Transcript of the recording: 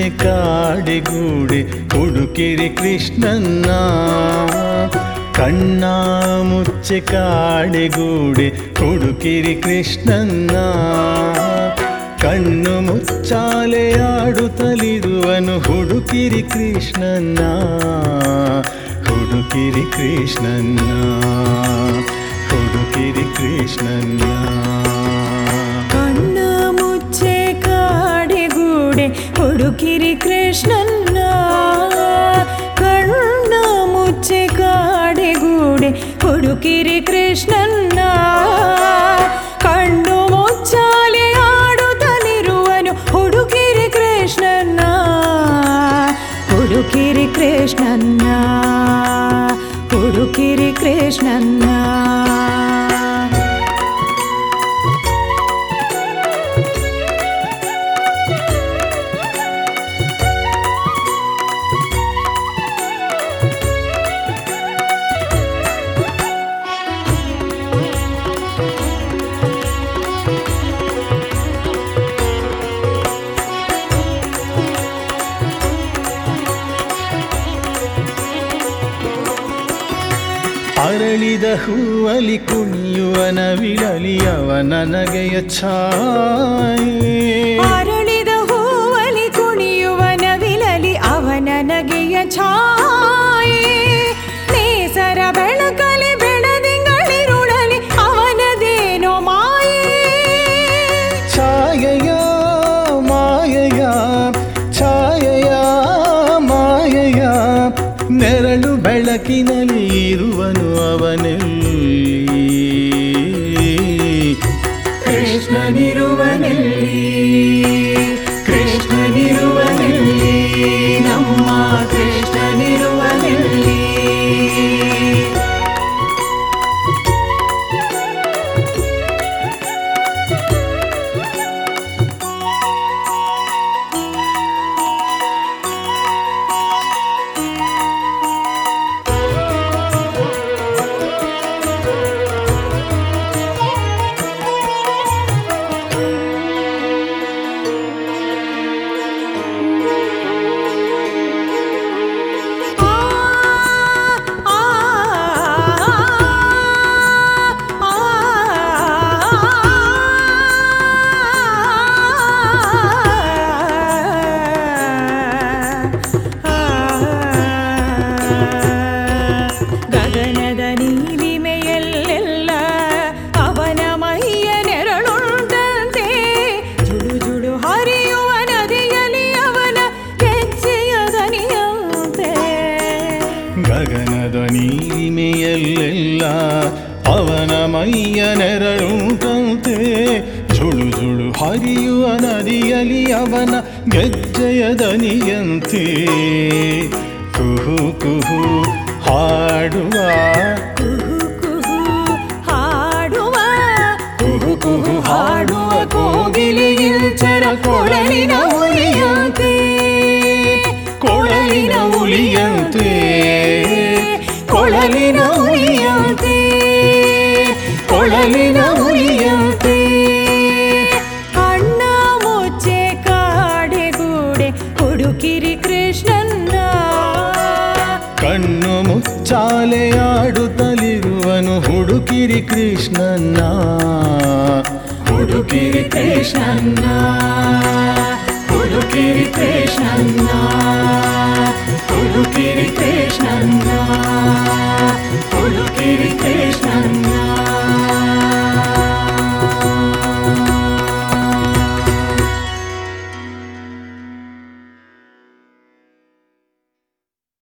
ಕಾಡೆಗೂಡೆ ಹುಡುಕಿರಿ ಕೃಷ್ಣನ್ನ ಕಣ್ಣ ಮುಚ್ಚೆ ಕಾಡೆಗೂಡೆ ಹುಡುಕಿರಿ ಕೃಷ್ಣನ್ನ ಕಣ್ಣು ಮುಚ್ಚಾಲೆ ಆಡುತ್ತಲಿರುವನು ಹುಡುಕಿರಿ ಕೃಷ್ಣನ್ನ ಹುಡುಕಿರಿ ಕೃಷ್ಣನ್ನ ಹುಡುಕಿರಿ ಕೃಷ್ಣನ್ನ ಕಣ್ಣ ಮುಚ್ಚೆ ಕಾಡೆಗೂಡೆ ಹುಡುಕಿರಿ ಕೃಷ್ಣನ್ನ ಕಣ್ಣ ಮುಚ್ಚೆ ಕಾಡೆಗೂಡೆ ಹುಡುಕಿರಿ ಕೃಷ್ಣನ್ನ ಕಣ್ಣು ಮುಚ್ಚಾಲೆ ಆಡುತ್ತಲಿರುವನು ಹುಡುಕಿರಿ ಕೃಷ್ಣನ್ನ ಹುಡುಕಿರಿ ಕೃಷ್ಣನ್ನ ಹುಡುಕಿರಿ ಕೃಷ್ಣನ್ನ ಅರಳಿದ ಹೂವಲಿ ಕುಣಿಯುವ ನವಿಲಲಿ ಅವನ ನಗೆಯ ಛಾಯೆ ಅರಳಿದ ಹೂವಲಿ ಕುಣಿಯುವ ನವಿಲಲಿ ಅವನ ನಗೆಯ ಛಾಯೆ ನೇಸರ ಬೆಳಕಲಿ ಬೆಳದಿಂಗಳಿರುಳಲಿ ಅವನದೇನೋ ಮಾಯೆ ಛಾಯೆಯ ಮಾಯೆಯ ಛಾಯೆಯ ಮಾಯೆಯ ನೆರಳು ಬೆಳಕಿನಲ್ಲಿ ಇರುವನು ಅವನಲ್ಲಿ ಕೃಷ್ಣನಿರುವನಲ್ಲಿ ಕೃಷ್ಣನಿರುವನಲ್ಲಿ ನಮ್ಮ ಕೃಷ್ಣನಿರುವನಲ್ಲಿ ಆ ಆ ಗಗನದ ನೀಲಿಮೆಯಲ್ಲೆಲ್ಲ ಅವನ ಮೈಯ ನೆರಳುಂಟಂತೆ ಜುಡು ಜುಡು ಹರಿಯುವ ನದಿಯಲ್ಲಿ ಅವನ ಹೆಜ್ಜೆಯ ದನಿಯಂತೆ ಗಗನದ ನೀಲಿಮೆಯಲ್ಲೆಲ್ಲ ಅವನ ಮೈಯ ನೆರಳುಂಟಂತೆ ಜುಳು ಜುಳು ಹರಿಯುವ ನದಿಯಲ್ಲಿ ಅವನ ಗೆಜ್ಜೆಯ ದನಿಯಂತೆ ಕುಹು ಕುಹು ಹಾಡುವ ಕುಹು ಕುಹು ಹಾಡುವ ಕುಹು ಕುಹು ಹಾಡುವ ಕೋಗಿಲೆಗಿಂಚರ ಕೊಳಲಿನ ಉಲಿಯಂತೆ ಕೊಳಲಿನ ಉಲಿಯಂತೆ ಕೊಳಲಿನ ಉಲಿಯಂತೆ ಕೊಳಲಿನ ಉಲಿಯಂತೆ ಅಣ್ಣ ಮುಚ್ಚೆ ಕಾಡೆಗೂಡೆ ಹುಡುಕಿರಿ ಕೃಷ್ಣನ್ನ ಕಣ್ಣು ಮುಚ್ಚಾಲೆಯಾಡುತ್ತಲಿರುವನು ಹುಡುಕಿರಿ ಕೃಷ್ಣನ್ನ ಹುಡುಕಿರಿ ಕೃಷ್ಣನ್ನ ಹುಡುಕಿರಿ ಕೃಷ್ಣನ್ನ ಹುಡುಕಿರಿ ಕೃಷ್ಣನ್ನ ಹುಡುಕಿರಿ ಕೃಷ್ಣ